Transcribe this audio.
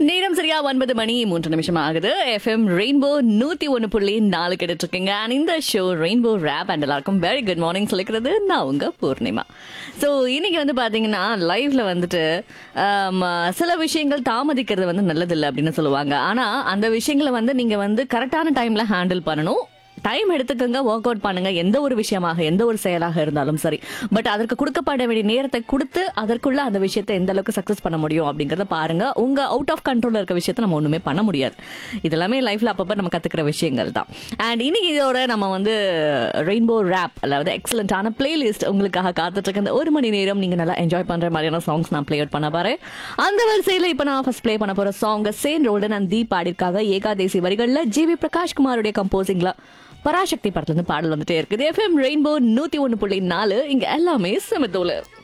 நேரம் சரியா ஒன்பது மணி மூன்று நிமிஷம் ஆகுது எஃப்எம் ரெயின்போ நூத்தி ஒன்னு புள்ளி நாலு கிடைச்சிட்டு இருக்கீங்க அண்ட் இந்த ஷோ ரெயின்போ ரேப் அண்ட் எல்லாருக்கும் வெரி குட் மார்னிங் சொல்லிக்கிறது நான் உங்க பூர்ணிமா ஸோ இன்னைக்கு வந்து பாத்தீங்கன்னா லைஃப்ல வந்துட்டு ஆம், சில விஷயங்கள் தாமதிக்கிறது வந்து நல்லதில்லை அப்படின்னு சொல்லுவாங்க ஆனா அந்த விஷயங்களை வந்து நீங்க வந்து கரெக்டான டைம்ல ஹேண்டில் பண்ணணும் டைம் எடுத்துக்கங்க ஒர்க் அவுட் பண்ணுங்க எந்த ஒரு விஷயமாக எந்த ஒரு செயலாக இருந்தாலும் சரி பட் அதற்கு கொடுக்கப்பட வேண்டிய நேரத்தை கொடுத்து அதற்குள்ள அந்த விஷயத்தை எந்த அளவுக்கு சக்சஸ் பண்ண முடியும் அப்படிங்கறத பாருங்க உங்க அவுட் ஆஃப் கண்ட்ரோல் இருக்க விஷயத்தை நம்ம ஒண்ணுமே பண்ண முடியாது இதெல்லாமே லைஃப்ல அப்பப்ப நம்ம கத்துக்கிற விஷயங்கள் தான் அண்ட் இன்னைக்கு இதோட நம்ம வந்து ரெயின்போ ரேப் அதாவது எக்ஸலண்டான பிளேலிஸ்ட் உங்களுக்காக காத்துட்டு இருக்க இந்த ஒரு மணி நேரம் நீங்க நல்லா என்ஜாய் பண்ற மாதிரியான சாங்ஸ் நான் ப்ளே அவுட் பண்ண பாரு அந்த வரிசையில இப்ப நான் ஃபர்ஸ்ட் ப்ளே பண்ண போற சாங் சேன் ரோல்டன் அண்ட் தீப் பாடிருக்காக ஏகாதேசி வரிகள்ல ஜிவி பிரகாஷ் குமாருடைய கம்போசிங்ல பராசக்தி படத்துல இருந்து பாடல் வந்துட்டே இருக்குது எஃப்எம் ரெயின்போ நூத்தி ஒன்னு புள்ளி நாலு இங்க எல்லாமே செமத்தோல